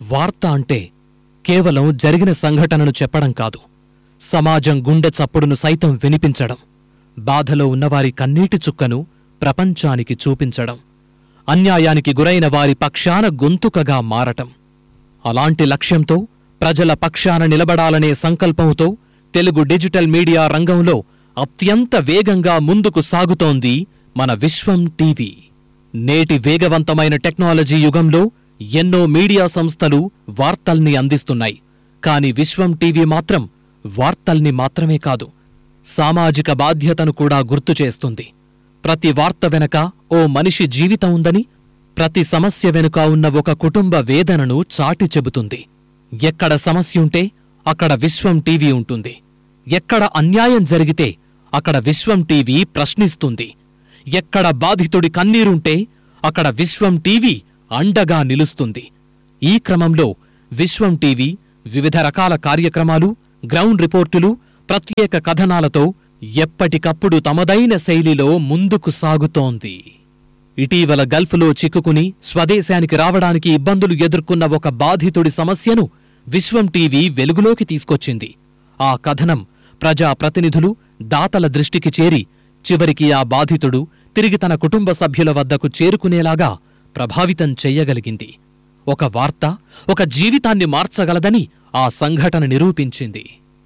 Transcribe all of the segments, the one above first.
వార్త అంటే కేవలం జరిగిన సంఘటనను చెప్పడం కాదు సమాజం గుండె చప్పుడును సైతం వినిపించడం బాధలో ఉన్నవారి కన్నీటి చుక్కను ప్రపంచానికి చూపించడం అన్యాయానికి గురైన వారి పక్షాన గొంతుకగా మారటం అలాంటి లక్ష్యంతో ప్రజల పక్షాన నిలబడాలనే సంకల్పంతో తెలుగు డిజిటల్ మీడియా రంగంలో అత్యంత వేగంగా ముందుకు సాగుతోంది మన విశ్వం టీవీ నేటి వేగవంతమైన టెక్నాలజీ యుగంలో ఎన్నో మీడియా సంస్థలు వార్తల్ని అందిస్తున్నాయి కాని విశ్వం టీవీ మాత్రం వార్తల్ని మాత్రమే కాదు సామాజిక బాధ్యతను కూడా గుర్తు చేస్తుంది ప్రతి వార్త వెనక ఓ మనిషి జీవితం ఉందని ప్రతి సమస్య వెనుక ఉన్న ఒక కుటుంబ వేదనను చాటి చెబుతుంది ఎక్కడ సమస్యుంటే అక్కడ విశ్వం టీవీ ఉంటుంది ఎక్కడ అన్యాయం జరిగితే అక్కడ విశ్వం టీవీ ప్రశ్నిస్తుంది ఎక్కడ బాధితుడి కన్నీరుంటే అక్కడ విశ్వం టీవీ అండగా నిలుస్తుంది ఈ క్రమంలో విశ్వం టీవీ వివిధ రకాల కార్యక్రమాలు గ్రౌండ్ రిపోర్టులు ప్రత్యేక కథనాలతో ఎప్పటికప్పుడు తమదైన శైలిలో ముందుకు సాగుతోంది ఇటీవల గల్ఫ్లో చిక్కుకుని స్వదేశానికి రావడానికి ఇబ్బందులు ఎదుర్కొన్న ఒక బాధితుడి సమస్యను విశ్వం టీవీ వెలుగులోకి తీసుకొచ్చింది ఆ కథనం ప్రజా ప్రతినిధులు దాతల దృష్టికి చేరి చివరికి ఆ బాధితుడు తిరిగి తన కుటుంబ సభ్యుల వద్దకు చేరుకునేలాగా ప్రభావితం చెయ్యగలిగింది ఒక వార్త ఒక జీవితాన్ని మార్చగలదని ఆ సంఘటన నిరూపించింది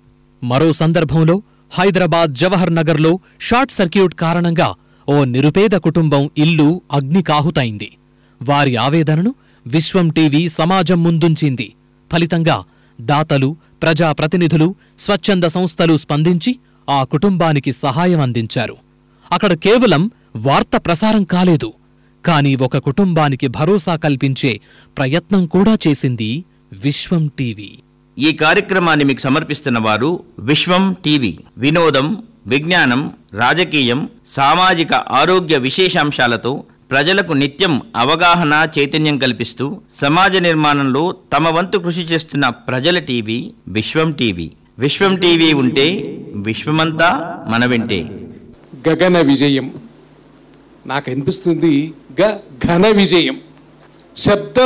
మరో సందర్భంలో హైదరాబాద్ జవహర్ నగర్లో షార్ట్ సర్క్యూట్ కారణంగా ఓ నిరుపేద కుటుంబం ఇల్లు అగ్నికాహుతైంది వారి ఆవేదనను విశ్వం టీవీ సమాజం ముందుంచింది ఫలితంగా దాతలు ప్రజాప్రతినిధులు స్వచ్ఛంద సంస్థలు స్పందించి ఆ కుటుంబానికి సహాయం అందించారు అక్కడ కేవలం వార్త ప్రసారం కాలేదు కాని ఒక కుటుంబానికి భరోసా కల్పించే ప్రయత్నం కూడా చేసింది విశ్వం టీవీ ఈ కార్యక్రమాన్ని మీకు సమర్పిస్తున్న వారు విశ్వం టీవీ వినోదం విజ్ఞానం రాజకీయం సామాజిక ఆరోగ్య విశేషాంశాలతో ప్రజలకు నిత్యం అవగాహన చైతన్యం కల్పిస్తూ సమాజ నిర్మాణంలో తమ వంతు కృషి చేస్తున్న ప్రజల TV Vishwam TV Vishwam TV ఉంటే విశ్వమంతా మన వెంటే గగన విజయం నాకు అనిపిస్తుంది గ ఘన విజయం శబ్ద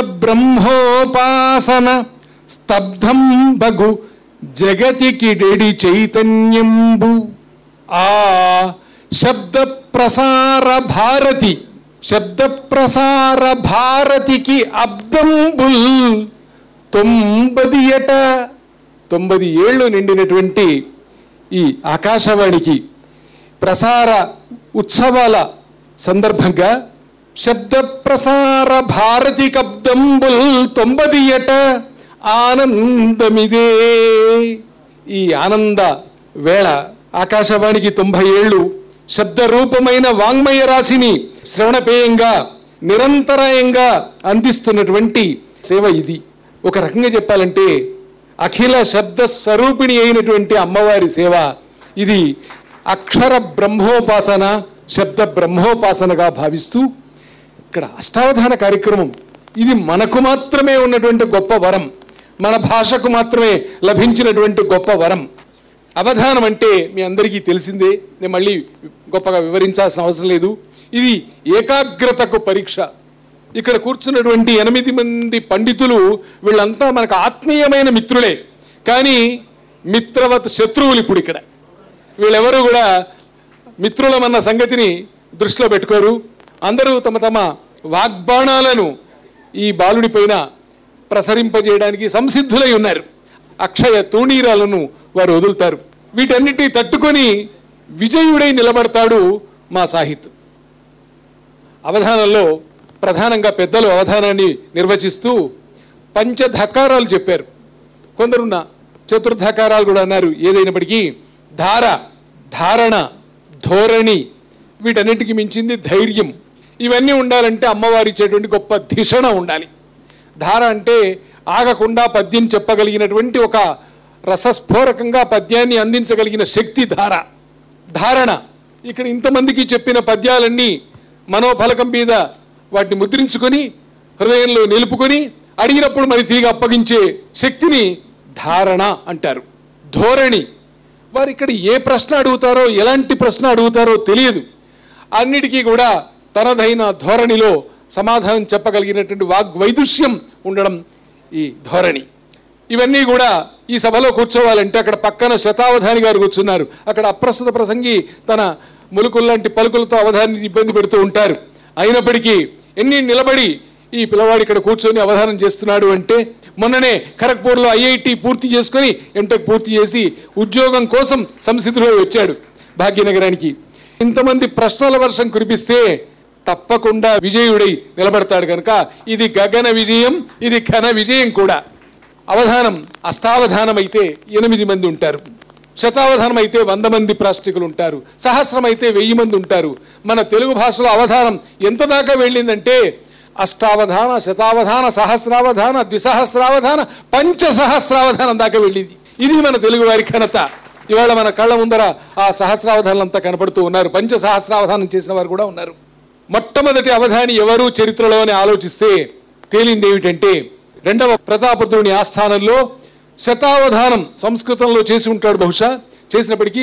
బ్రహ్మోపాసన స్తబ్ధం బగు జగతికిడెడి చైతన్యంబు ఆ శబ్ద ప్రసార భారతి శబ్ద ప్రసార భారతికి అబ్దంబుల్ తొంభది ఎట తొంభది ఏళ్ళు నిండినటువంటి ఈ ఆకాశవాణికి ప్రసార ఉత్సవాల సందర్భంగా శబ్ద ప్రసార భారతి కబ్దంబుల్ తొంభదియట ఆనందమిదే ఈ ఆనంద వేళ ఆకాశవాణికి తొంభై ఏళ్ళు శబ్ద రూపమైన వాంగ్మయ రాశిని శ్రవణపేయంగా నిరంతరాయంగా అందిస్తున్నటువంటి సేవ ఇది ఒక రకంగా చెప్పాలంటే అఖిల శబ్ద స్వరూపిణి అయినటువంటి అమ్మవారి సేవ ఇది అక్షర బ్రహ్మోపాసన శబ్ద బ్రహ్మోపాసనగా భావిస్తూ ఇక్కడ అష్టావధాన కార్యక్రమం ఇది మనకు మాత్రమే ఉన్నటువంటి గొప్ప వరం మన భాషకు మాత్రమే లభించినటువంటి గొప్ప వరం అవధానం అంటే మీ అందరికీ తెలిసిందే నేను మళ్ళీ గొప్పగా వివరించాల్సిన అవసరం లేదు ఇది ఏకాగ్రతకు పరీక్ష ఇక్కడ కూర్చున్నటువంటి ఎనిమిది మంది పండితులు వీళ్ళంతా మనకు ఆత్మీయమైన మిత్రులే కానీ మిత్రవత్ శత్రువులు ఇప్పుడు ఇక్కడ వీళ్ళెవరూ కూడా మిత్రులమన్న సంగతిని దృష్టిలో పెట్టుకోరు అందరూ తమ తమ వాగ్బాణాలను ఈ బాలుడి పైన ప్రసరింపజేయడానికి సంసిద్ధులై ఉన్నారు అక్షయ తూణీరాలను వారు వదులుతారు వీటన్నిటిని తట్టుకొని విజయుడై నిలబడతాడు మా సాహిత్ అవధానంలో ప్రధానంగా పెద్దలు అవధానాన్ని నిర్వచిస్తూ పంచధకారాలు చెప్పారు కొందరున్న చతుర్ధకారాలు కూడా అన్నారు ఏదైనప్పటికీ ధార ధారణ ధోరణి వీటన్నిటికీ మించింది ధైర్యం ఇవన్నీ ఉండాలంటే అమ్మవారి ఇచ్చేటువంటి గొప్ప ధిషణ ఉండాలి ధార అంటే ఆగకుండా పద్యం చెప్పగలిగినటువంటి ఒక రసస్ఫోరకంగా పద్యాన్ని అందించగలిగిన శక్తి ధార ధారణ ఇక్కడ ఇంతమందికి చెప్పిన పద్యాలన్నీ మనోఫలకం మీద వాటిని ముద్రించుకొని హృదయంలో నిలుపుకొని అడిగినప్పుడు మరి తిరిగి అప్పగించే శక్తిని ధారణ అంటారు ధోరణి వారు ఇక్కడ ఏ ప్రశ్న అడుగుతారో ఎలాంటి ప్రశ్న అడుగుతారో తెలియదు అన్నిటికీ కూడా తనదైన ధోరణిలో సమాధానం చెప్పగలిగినటువంటి వాగ్వైదుష్యం ఉండడం ఈ ధోరణి ఇవన్నీ కూడా ఈ సభలో కూర్చోవాలంటే అక్కడ పక్కన శతావధాని గారు కూర్చున్నారు అక్కడ అప్రస్తుత ప్రసంగి తన ములుకుల్లాంటి పలుకులతో అవధాని ఇబ్బంది పెడుతూ ఉంటారు అయినప్పటికీ ఎన్ని నిలబడి ఈ పిల్లవాడు ఇక్కడ కూర్చొని అవధానం చేస్తున్నాడు అంటే మొన్ననే ఖరగ్పూర్లో ఐఐటి పూర్తి చేసుకొని ఎంటెక్ పూర్తి చేసి ఉద్యోగం కోసం సంసిద్ధులై వచ్చాడు భాగ్యనగరానికి ఇంతమంది ప్రశ్నల వర్షం కురిపిస్తే తప్పకుండా విజయుడై నిలబడతాడు కనుక ఇది గగన విజయం ఇది ఘన విజయం కూడా అవధానం అష్టావధానం అయితే ఎనిమిది మంది ఉంటారు శతావధానం అయితే వంద మంది ప్రాష్టికులు ఉంటారు సహస్రం అయితే వెయ్యి మంది ఉంటారు మన తెలుగు భాషలో అవధానం ఎంత దాకా వెళ్ళిందంటే అష్టావధాన శతావధాన సహస్రావధాన ద్విసహస్రావధాన పంచసహస్రావధానం దాకా వెళ్ళింది ఇది మన తెలుగు వారి ఘనత ఇవాళ మన కళ్ళ ముందర ఆ సహస్రావధానంతా కనపడుతూ ఉన్నారు పంచ సహస్రావధానం చేసిన వారు కూడా ఉన్నారు మొట్టమొదటి అవధాని ఎవరు చరిత్రలో అని ఆలోచిస్తే తేలింది ఏమిటంటే రెండవ ప్రతాపరుద్రుని ఆస్థానంలో శతావధానం సంస్కృతంలో చేసి ఉంటాడు బహుశా చేసినప్పటికీ